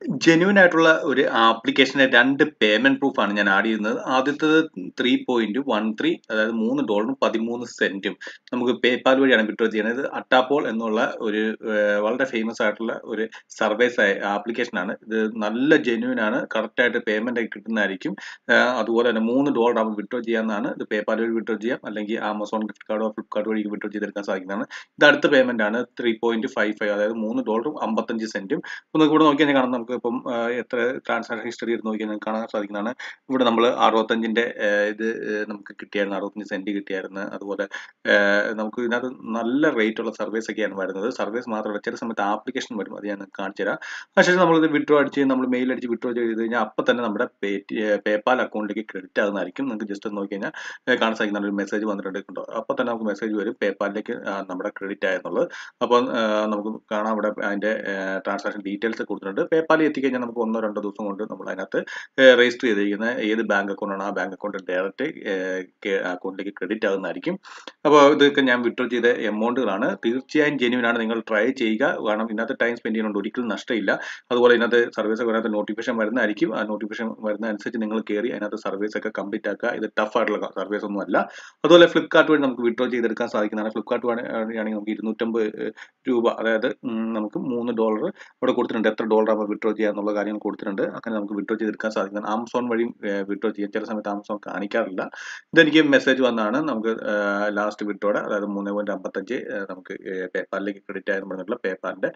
genuine ആയിട്ടുള്ള ഒരു ആപ്ലിക്കേഷന്റെ രണ്ട് പേയ്മെന്റ് പ്രൂഫ് ആണ് ഞാൻ ആഡ് ചെയ്യുന്നത് ആദ്യത്തേത് ത്രീ പോയിന്റ് വൺ ത്രീ അതായത് മൂന്ന് ഡോളറും പതിമൂന്ന് സെന്റും നമുക്ക് പേപ്പാൽ വഴിയാണ് വിഡ്രോ ചെയ്യുന്നത് ഇത് അട്ടാപോൾ എന്നുള്ള ഒരു ഏർ, വളരെ ഫേമസ് ആയിട്ടുള്ള ഒരു സർവീസ് ആപ്ലിക്കേഷൻ ആണ് ഇത് നല്ല ജെന്യൂൻ ആണ് കറക്റ്റ് ആയിട്ട് പേയ്മെന്റ് ആയി കിട്ടുന്നതായിരിക്കും ഏർ, അതുപോലെ തന്നെ മൂന്ന് ഡോളർ ആകുമ്പോൾ വിഡ്രോ ചെയ്യാവുന്നതാണ് ഇത് പേപ്പാൽ വഴി വിഡ്രോ ചെയ്യാം അല്ലെങ്കിൽ ആമസോൺ ഗിഫ്റ്റ് കാർഡോ ഫ്ലിപ്കാർട്ട് വഴി വിഡ്രോ ചെയ്തെടുക്കാൻ സാധിക്കുന്നതാണ് ഇത് അടുത്ത പേയ്മെന്റ് ആണ് ത്രീ പോയിന്റ് ഫൈവ് ഫൈവ് അതായത് മൂന്ന് ഡോളറും അമ്പത്തഞ്ച് സെന്റും അപ്പോൾ നിങ്ങൾക്ക് ഇവിടെ നോക്കിയാൽ കാണാം നമുക്ക് ഇപ്പം ആ, എത്ര ട്രാൻസാക്ഷൻ ഹിസ്റ്ററി എടുത്ത് നോക്കിയാൽ നിങ്ങൾക്ക് കാണാൻ സാധിക്കുന്നതാണ് ഇവിടെ നമ്മൾ അറുപത്തഞ്ചിന്റെ ആ, ഇത് ആ, നമുക്ക് കിട്ടിയായിരുന്നു അറുപത്തഞ്ച് സെന്റ് കിട്ടിയായിരുന്നു അതുപോലെ ആ, നമുക്ക് ഇതിനകത്ത് നല്ല റേറ്റ് ഉള്ള സർവീസ് ഒക്കെയാണ് വരുന്നത് സർവീസ് മാത്രമല്ല ചില സമയത്ത് ആപ്ലിക്കേഷൻ വരും അത് ഞാൻ നിങ്ങൾക്ക് കാണിച്ചു തരാം അതിനുശേഷം നമ്മളിത് വിഡ്രോ അടിച്ച് നമ്മൾ മെയിൽ അടിച്ച് വിഡ്രോ ചെയ്ത് കഴിഞ്ഞാൽ അപ്പം തന്നെ നമ്മുടെ പേ പേപ്പാൽ അക്കൗണ്ടിലേക്ക് ക്രെഡിറ്റ് ആകുന്നതായിരിക്കും നിങ്ങൾക്ക് ജസ്റ്റ് ഒന്ന് നോക്കി കഴിഞ്ഞാൽ ആ, കാണാൻ സാധിക്കുന്ന ഒരു മെസ്സേജ് വന്നിട്ടുണ്ട് കണ്ടോ അപ്പോൾ തന്നെ നമുക്ക് മെസ്സേജ് വരും പേപ്പാലിലേക്ക് ആ, നമ്മുടെ ക്രെഡിറ്റ് ആയെന്നുള്ളത് അപ്പം ആ, നമുക്ക് കാണാം ഇവിടെ അതിന്റെ ട്രാൻസാക്ഷൻ ഡീറ്റെയിൽസ് കൊടുത്തിട്ടുണ്ട് പേപ്പാലിൽ എത്തിക്കഴിഞ്ഞാൽ നമുക്ക് ഒന്നോ രണ്ടോ ദിവസം കൊണ്ട് നമ്മൾ അതിനകത്ത് രജിസ്റ്റർ ചെയ്തിരിക്കുന്ന ഏത് ബാങ്ക് അക്കൗണ്ടാണ് ആ ബാങ്ക് അക്കൗണ്ട് ഡയറക്റ്റ് അക്കൗണ്ടിലേക്ക് ക്രെഡിറ്റ് ആകുന്നതായിരിക്കും അപ്പോൾ ഇതൊക്കെ ഞാൻ വിഡ്രോ ചെയ്ത എമൗണ്ടുകളാണ് തീർച്ചയായും ജെന്യൂൻ ആണ് നിങ്ങൾ ട്രൈ ചെയ്യുക കാരണം ഇതിനകത്ത് ടൈം സ്പെൻഡ് ചെയ്യുന്നുണ്ട് ഒരിക്കലും നഷ്ടമില്ല അതുപോലെ ഇതിനകത്ത് സർവീസ് ഒക്കെ അതിനകത്ത് നോട്ടിഫിക്കേഷൻ വരുന്നതായിരിക്കും ആ നോട്ടിഫിക്കേഷൻ വരുന്ന അനുസരിച്ച് നിങ്ങൾ കയറി അതിനകത്ത് സർവീസ് ഒക്കെ കംപ്ലീറ്റ് ആക്കുക ഇത് ടഫ് ആയിട്ടുള്ള സർവീസ് ഒന്നും അല്ല അതുപോലെ ഫ്ലിപ്കാർട്ട് വഴി നമുക്ക് വിഡ്രോ ചെയ്തെടുക്കാൻ സാധിക്കുന്നതാണ് ഫ്ലിപ്കാർട്ട് വഴിയാണെങ്കിൽ നമുക്ക് ഇരുന്നൂറ്റമ്പത് രൂപ അതായത് ഉം, നമുക്ക് മൂന്ന് ഡോളർ അവിടെ കൊടുത്തിട്ടുണ്ട് എത്ര ഡോളർ ആകുമ്പോൾ വിഡ്രോ ചെയ്യാന്നുള്ള കാര്യങ്ങൾ കൊടുത്തിട്ടുണ്ട് അങ്ങനെ നമുക്ക് വിഡ്രോ ചെയ്തെടുക്കാൻ സാധിക്കുന്നതാണ് ആമസോൺ വഴിയും വിഡ്രോ ചെയ്യാം ചില സമയത്ത് ആമസോൺ കാണിക്കാറില്ല ഇതെനിക്ക് മെസ്സേജ് വന്നതാണ് നമുക്ക് ലാസ്റ്റ് വിഡ്രോയുടെ അതായത് മൂന്ന് പോയിന്റ് അമ്പത്തഞ്ച് നമുക്ക് പേപ്പാലിലേക്ക് ക്രെഡിറ്റ് ആയെന്ന് പറഞ്ഞിട്ടുള്ള പേപ്പാലിന്റെ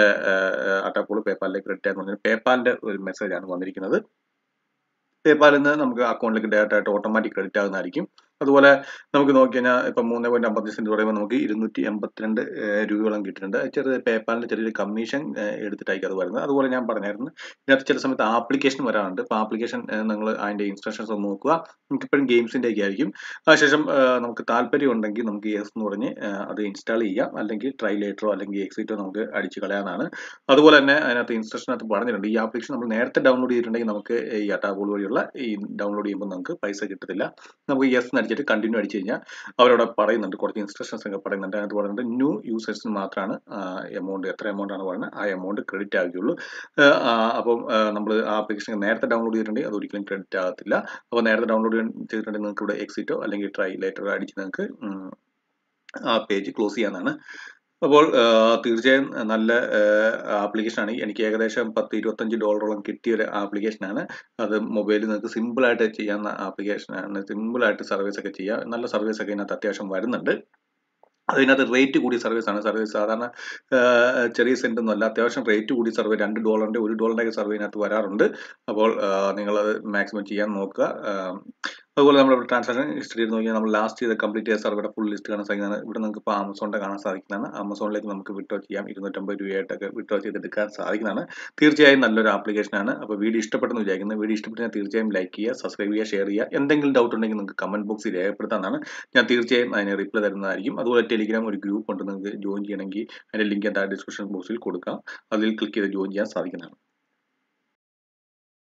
അട്ടാപ്പോൾ പേപ്പാലിലേക്ക് ക്രെഡിറ്റ് ആയെന്ന് പറഞ്ഞിട്ട് പേപ്പാലിന്റെ ഒരു മെസ്സേജ് ആണ് വന്നിരിക്കുന്നത് പേപ്പാലിൽ നിന്ന് നമുക്ക് അക്കൗണ്ടിലേക്ക് ഡയറക്റ്റ് ആയിട്ട് ഓട്ടോമാറ്റിക് ക്രെഡിറ്റ് ആകുന്നതായിരിക്കും അതുപോലെ നമുക്ക് നോക്കി കഴിഞ്ഞാൽ ഇപ്പം മൂന്ന് പോയിന്റ് അമ്പത്തി സെന്റ് പറയുമ്പോൾ നമുക്ക് ഇരുന്നൂറ്റി എൺപത്തിരണ്ട് ഏഹ് രൂപയോളം കിട്ടുന്നുണ്ട് അത് ചെറിയ പേപ്പാലിന്റെ ചെറിയൊരു കമ്മീഷൻ എടുത്തിട്ടായിരിക്കും അത് വരുന്നത് അതുപോലെ ഞാൻ പറഞ്ഞായിരുന്നു ഇതിനകത്ത് ചില സമയത്ത് ആപ്ലിക്കേഷൻ വരാറുണ്ട് അപ്പോൾ ആപ്ലിക്കേഷൻ നിങ്ങൾ അതിന്റെ ഇൻസ്ട്രക്ഷൻസ് ഒന്ന് നോക്കുക നമുക്ക് ഇപ്പോഴും ഗെയിംസിന്റെ ഒക്കെ ആയിരിക്കും അതിനുശേഷം ഏഹ് നമുക്ക് താല്പര്യം ഉണ്ടെങ്കിൽ നമുക്ക് യെസ് എന്ന് പറഞ്ഞ് ഏഹ് അത് ഇൻസ്റ്റാൾ ചെയ്യാം അല്ലെങ്കിൽ ട്രൈ ലേറ്ററോ അല്ലെങ്കിൽ എക്സിറ്റോ നമുക്ക് അടിച്ച് കളയാനാണ് അതുപോലെ തന്നെ അതിനകത്ത് ഇൻസ്ട്രക്ഷനകത്ത് പറഞ്ഞിട്ടുണ്ട് ഈ ആപ്ലിക്കേഷൻ നമ്മൾ നേരത്തെ ഡൗൺലോഡ് ചെയ്തിട്ടുണ്ടെങ്കിൽ നമുക്ക് ഈ അട്ടാബോൾ വഴിയുള്ള ഈ ഡൗൺലോഡ് ചെയ്യുമ്പോൾ നമുക്ക് പൈസ കിട്ടത്തില്ല നമുക്ക് യെസ് അടിച്ചിട്ട് കണ്ടിന്യൂ അടിച്ച് കഴിഞ്ഞാൽ അവരവിടെ പറയുന്നുണ്ട് കുറച്ച് ഇൻസ്ട്രക്ഷൻസ് ഒക്കെ പറയുന്നുണ്ട് അതിനകത്ത് പറയുന്നുണ്ട് ന്യൂ യൂസേഴ്സിന് മാത്രമാണ് എമൗണ്ട് എത്ര എമൗണ്ട് ആണ് പറയുന്നത് ആ എമൗണ്ട് ക്രെഡിറ്റ് ആകുകയുള്ളൂ ആ, ആ, അപ്പം നമ്മൾ ആ ആപ്ലിക്കേഷൻ നേരത്തെ ഡൗൺലോഡ് ചെയ്തിട്ടുണ്ടെങ്കിൽ അത് ഒരിക്കലും ക്രെഡിറ്റ് ആകത്തില്ല അപ്പോൾ നേരത്തെ ഡൗൺലോഡ് ചെയ്തിട്ടുണ്ടെങ്കിൽ നിങ്ങൾക്ക് ഇവിടെ എക്സിറ്റോ അല്ലെങ്കിൽ ട്രൈ ലേറ്റർ അടിച്ച് നിങ്ങൾക്ക് ഉം, ആ പേജ് ക്ലോസ് ചെയ്യാവുന്നതാണ് അപ്പോൾ ആ, തീർച്ചയായും നല്ല ആപ്ലിക്കേഷനാണ് എനിക്ക് ഏകദേശം പത്ത് ഇരുപത്തഞ്ച് ഡോളറോളം കിട്ടിയ ഒരു ആപ്ലിക്കേഷനാണ് അത് മൊബൈലിൽ നിങ്ങൾക്ക് സിമ്പിളായിട്ട് ചെയ്യാവുന്ന ആപ്ലിക്കേഷനാണ് സിമ്പിളായിട്ട് സർവീസ് ഒക്കെ ചെയ്യാം നല്ല സർവീസ് ഒക്കെ ഇതിനകത്ത് അത്യാവശ്യം വരുന്നുണ്ട് അതിനകത്ത് റേറ്റ് കൂടിയ സർവീസാണ് സർവീസ് സാധാരണ ആ, ചെറിയ സെന്റ് ഒന്നും അല്ല അത്യാവശ്യം റേറ്റ് കൂടിയ സർവേ രണ്ട് ഡോളറിന്റെ ഒരു ഡോളറിന്റെ ഒക്കെ സർവേ ഇതിനകത്ത് വരാറുണ്ട് അപ്പോൾ നിങ്ങൾ അത് മാക്സിമം ചെയ്യാൻ നോക്കുക ആ, അതുപോലെ നമ്മൾ ട്രാൻസാക്ഷൻ ഹിസ്റ്ററി നോക്കിയാൽ നമ്മൾ ലാസ്റ്റ് ചെയ്ത കംപ്ലീറ്റ് ചെയ്ത സർവേയുടെ ഫുൾ ലിസ്റ്റ് കാണാൻ സാധിക്കുന്നതാണ് ഇവിടെ നിങ്ങൾക്ക് ഇപ്പോൾ ആമസോണിന്റെ കാണാൻ സാധിക്കുന്നതാണ് ആമസോണിലേക്ക് നമുക്ക് വിഡ്രോ ചെയ്യാം ഇരുന്നൂറ്റമ്പത് രൂപയായിട്ടൊക്കെ വിഡ്രോ ചെയ്തെടുക്കാൻ സാധിക്കുന്നതാണ് തീർച്ചയായും നല്ലൊരു ആപ്ലിക്കേഷനാണ് അപ്പോൾ വീഡിയോ ഇഷ്ടപ്പെട്ടെന്ന് വിചാരിക്കുന്നു വീഡിയോ ഇഷ്ടപ്പെട്ടാൽ തീർച്ചയായും ലൈക്ക് ചെയ്യുക സബ്സ്ക്രൈബ് ചെയ്യുക ഷെയർ ചെയ്യുക എന്തെങ്കിലും ഡൗട്ട് ഉണ്ടെങ്കിൽ നിങ്ങൾക്ക് കമന്റ് ബോക്സിൽ രേഖപ്പെടുത്താനാണ് ഞാൻ തീർച്ചയായും അതിന് റിപ്ലൈ തരുന്നതായിരിക്കും അതുപോലെ ടെലിഗ്രാം ഒരു ഗ്രൂപ്പ് ഉണ്ട് നിങ്ങൾക്ക് ജോയിൻ ചെയ്യണമെങ്കിൽ അതിന്റെ ലിങ്ക് എന്താ ഡിസ്ക്രിപ്ഷൻ ബോക്സിൽ കൊടുക്കാം അതിൽ ക്ലിക്ക് ചെയ്ത് ജോയിൻ ചെയ്യാൻ സാധിക്കുന്നതാണ്